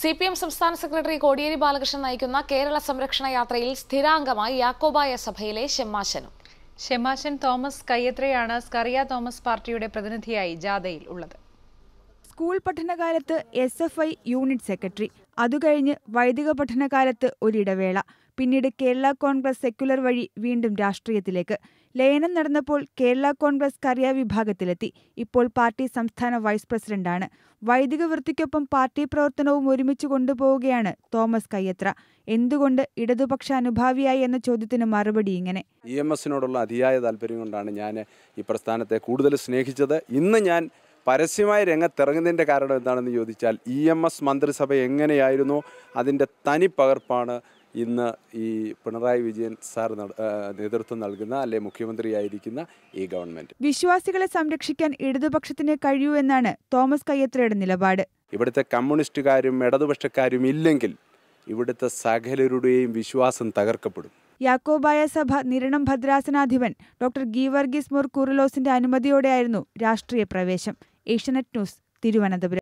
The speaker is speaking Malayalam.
സി പി എം സംസ്ഥാന സെക്രട്ടറി കോടിയേരി ബാലകൃഷ്ണൻ നയിക്കുന്ന കേരള സംരക്ഷണ യാത്രയിൽ സ്ഥിരാംഗമായി യാക്കോബായ സഭയിലെ ഷെമ്മാശനും ഷെമാശൻ തോമസ് കയ്യത്രയാണ് സ്കറിയ തോമസ് പാർട്ടിയുടെ പ്രതിനിധിയായി ജാഥയിൽ ഉള്ളത് സ്കൂൾ പഠനകാലത്ത് S F I unit secretary അതുകഴിഞ്ഞ് വൈദിക പഠനകാലത്ത് ഒരിടവേള പിന്നീട് കേരള കോൺഗ്രസ് സെക്യുലർ വഴി വീണ്ടും രാഷ്ട്രീയത്തിലേക്ക് ലയനം നടന്നപ്പോൾ കേരള കോൺഗ്രസ് കറിയ വിഭാഗത്തിലെത്തി ഇപ്പോൾ പാർട്ടി സംസ്ഥാന വൈസ് പ്രസിഡന്റാണ് വൈദിക വൃത്തിക്കൊപ്പം പാർട്ടി പ്രവർത്തനവും ഒരുമിച്ച് കൊണ്ടുപോവുകയാണ് തോമസ് കയ്യത്ര എന്തുകൊണ്ട് ഇടതുപക്ഷ അനുഭാവിയായി എന്ന ചോദ്യത്തിന് മറുപടി ഇങ്ങനെ ഇ എം എസിനോടുള്ള അതിയായ താല്പര്യം കൊണ്ടാണ് ഞാൻ ഈ പ്രസ്ഥാനത്തെ കൂടുതൽ സ്നേഹിച്ചത് ഇന്ന് ഞാൻ പരസ്യമായി രംഗത്തിറങ്ങുന്നതിൻ്റെ കാരണം എന്താണെന്ന് ചോദിച്ചാൽ ഇ എം എസ് മന്ത്രിസഭ എങ്ങനെയായിരുന്നോ അതിൻ്റെ തനി പകർപ്പാണ് ഇന്ന് ഈ പിണറായി വിജയൻ സാർ നട- ആ, നേതൃത്വം നൽകുന്ന അല്ലെ മുഖ്യമന്ത്രിയായിരിക്കുന്ന ഈ ഗവൺമെൻറ് വിശ്വാസികളെ സംരക്ഷിക്കാൻ ഇടതുപക്ഷത്തിന് കഴിയൂ എന്നാണ് തോമസ് കയ്യത്രയുടെ നിലപാട് ഇവിടുത്തെ കമ്മ്യൂണിസ്റ്റുകാരും ഇടതുപക്ഷക്കാരും ഇല്ലെങ്കിൽ ഇവിടുത്തെ സകലരുടെയും വിശ്വാസം തകർക്കപ്പെടും യാക്കോബായ സഭ നിരണം ഭദ്രാസനാധിപൻ ഡോക്ടർ ഗീവർഗീസ് മുർ കുറുലോസിന്റെ അനുമതിയോടെയായിരുന്നു രാഷ്ട്രീയ പ്രവേശം ഏഷ്യനെറ്റ് ന്യൂസ് തിരുവനന്തപുരം